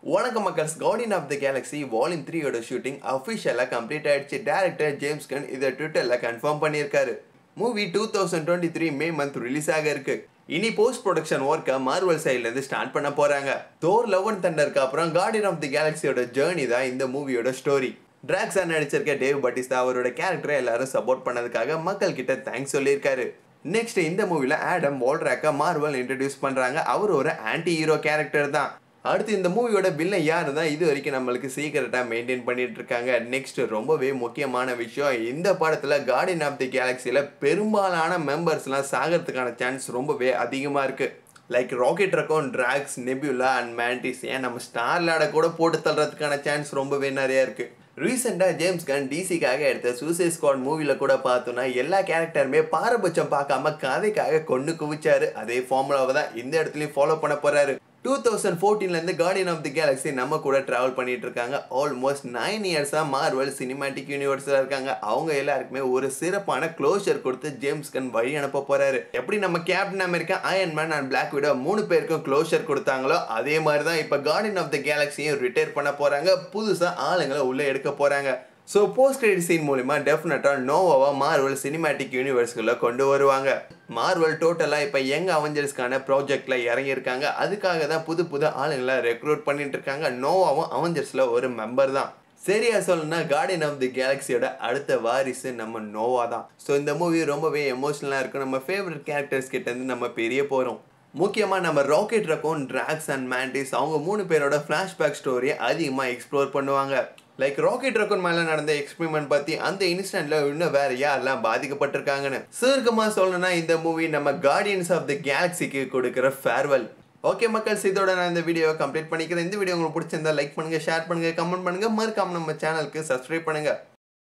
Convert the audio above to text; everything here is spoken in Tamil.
வணக்கம் மக்கள்ஸ் guardian of the galaxy volume த்ரீயோட ஷூட்டிங் அஃபிஷியலாக கம்ப்ளீட் ஆயிடுச்சு டேரக்டர் ஜேம்ஸ் கன் இதை ட்விட்டரில் கன்ஃபார்ம் பண்ணியிருக்காரு movie two thousand twenty three May month release ஆக இருக்கு இனி போஸ்ட் ப்ரொடக்ஷன் ஒர்க்கை மார்வல் சைட்லேருந்து ஸ்டார்ட் பண்ண போகிறாங்க தோர் லவன் தண்டருக்கு அப்புறம் கார்டியன் ஆஃப் தி கேலக்ஸியோட ஜேர்னி தான் இந்த மூவியோட ஸ்டோரி டிராக்ஸா நடிச்சிருக்க டேவ் பட்டிஸ்தா அவரோட கேரக்டரை எல்லாரும் சப்போர்ட் பண்ணதுக்காக மக்கள் கிட்ட தேங்க்ஸ் சொல்லியிருக்காரு நெக்ஸ்ட் இந்த மூவியில் ஆடம் வால்ட்ராக்கை மார்வல் இன்ட்ரடியூஸ் பண்ணுறாங்க அவர் ஒரு ஆன்டி ஹீரோ கேரக்டர் தான் அடுத்து இந்த மூவியோட வில்லன் யாரு தான் இது வரைக்கும் நம்மளுக்கு சீக்கிரட்டாக மெயின்டைன் பண்ணிட்டு இருக்காங்க நெக்ஸ்ட் ரொம்பவே முக்கியமான விஷயம் இந்த படத்தில் கார்டியன் ஆஃப் தி கேலக்சியில் பெரும்பாலான மெம்பர்ஸ்லாம் சாகிறதுக்கான சான்ஸ் ரொம்பவே அதிகமாக இருக்குது like Rocket Raccoon Drax Nebula and Mantis ஏன் நம்ம ஸ்டார்லாட கூட போட்டு தள்ளுறதுக்கான சான்ஸ் ரொம்பவே நிறையா இருக்குது ரீசெண்டாக ஜேம்ஸ் கன் டிசிக்காக எடுத்த சூசைட் ஸ்குவாட் மூவியில் கூட பார்த்தோன்னா எல்லா கேரக்டருமே பாரபட்சம் பார்க்காம கதைக்காக கொண்டு குவிச்சாரு அதே ஃபார்முலாவை தான் இந்த இடத்துலையும் ஃபாலோ பண்ண போகிறாரு டூ தௌசண்ட் ஃபோர்டீன்லேருந்து கார்டியன் ஆஃப் தி கேலக்ஸி நம்ம கூட ட்ராவல் பண்ணிட்டு இருக்காங்க ஆல்மோஸ்ட் நைன் இயர்ஸாக மார்வல் சினிமாட்டிக் யூனிவர்ஸில் இருக்காங்க அவங்க எல்லாருக்குமே ஒரு சிறப்பான க்ளோஷர் கொடுத்து ஜேம்ஸ் கன் வழி அனுப்ப போறாரு எப்படி நம்ம Captain America Iron Man and Black Widow மூணு பேருக்கும் க்ளோஷர் கொடுத்தாங்களோ அதே மாதிரி தான் இப்போ கார்டியன் ஆஃப் தி கேலக்ஸியும் ரிட்டையர் பண்ண போறாங்க புதுசாக ஆளுங்களை உள்ளே எடுக்க போறாங்க ஸோ போஸ்ட் கிரெடிட் சீன் மூலிமா டெஃபினட்டாக நோவாவை மார்வல் சினிமேட்டிக் யூனிவர்ஸ்குள்ளே கொண்டு வருவாங்க மார்வல் டோட்டலாக இப்போ யங் அவெஞ்சர்ஸ்க்கான ப்ராஜெக்டில் இறங்கியிருக்காங்க அதுக்காக தான் புது புது ஆளுங்களை ரெக்ரூட் பண்ணிட்டு இருக்காங்க நோவாவும் அவெஞ்சர்ஸில் ஒரு மெம்பர் தான் சரியா சொல்லணும்னா கார்டியன் ஆஃப் தி கேலக்ஸியோட அடுத்த வாரிசு நம்ம நோவா தான் ஸோ இந்த மூவி ரொம்பவே எமோஷ்னலாக இருக்கும் நம்ம ஃபேவரட் கேரக்டர்ஸ் கிட்டேருந்து நம்ம பெரிய போகிறோம் முக்கியமாக நம்ம Rocket Raccoon Drax and Mantis அவங்க மூணு பேரோட ஃப்ளாஷ்பேக் ஸ்டோரியை அதிகமாக எக்ஸ்ப்ளோர் பண்ணுவாங்க லைக் ராக்கெட் ரக்கன் மேலே நடந்த எக்ஸ்பெரிமெண்ட் பற்றி அந்த இன்ஸ்டன்ட்ல இன்னும் வேற யாரெல்லாம் பாதிக்கப்பட்டிருக்காங்கன்னு சுருக்கமாக சொல்லணும்னா இந்த மூவி நம்ம கார்டியன்ஸ் ஆஃப் தி கேலக்சிக்கு கொடுக்குற ஃபேர்வெல் ஓகே மக்கள்ஸ் இதோட நான் இந்த வீடியோவை கம்ப்ளீட் பண்ணிக்கிறேன் இந்த வீடியோ உங்களுக்கு பிடிச்சிருந்தா லைக் பண்ணுங்க ஷேர் பண்ணுங்க கமெண்ட் பண்ணுங்க மறக்காம நம்ம சேனலுக்கு சப்ஸ்கிரைப் பண்ணுங்க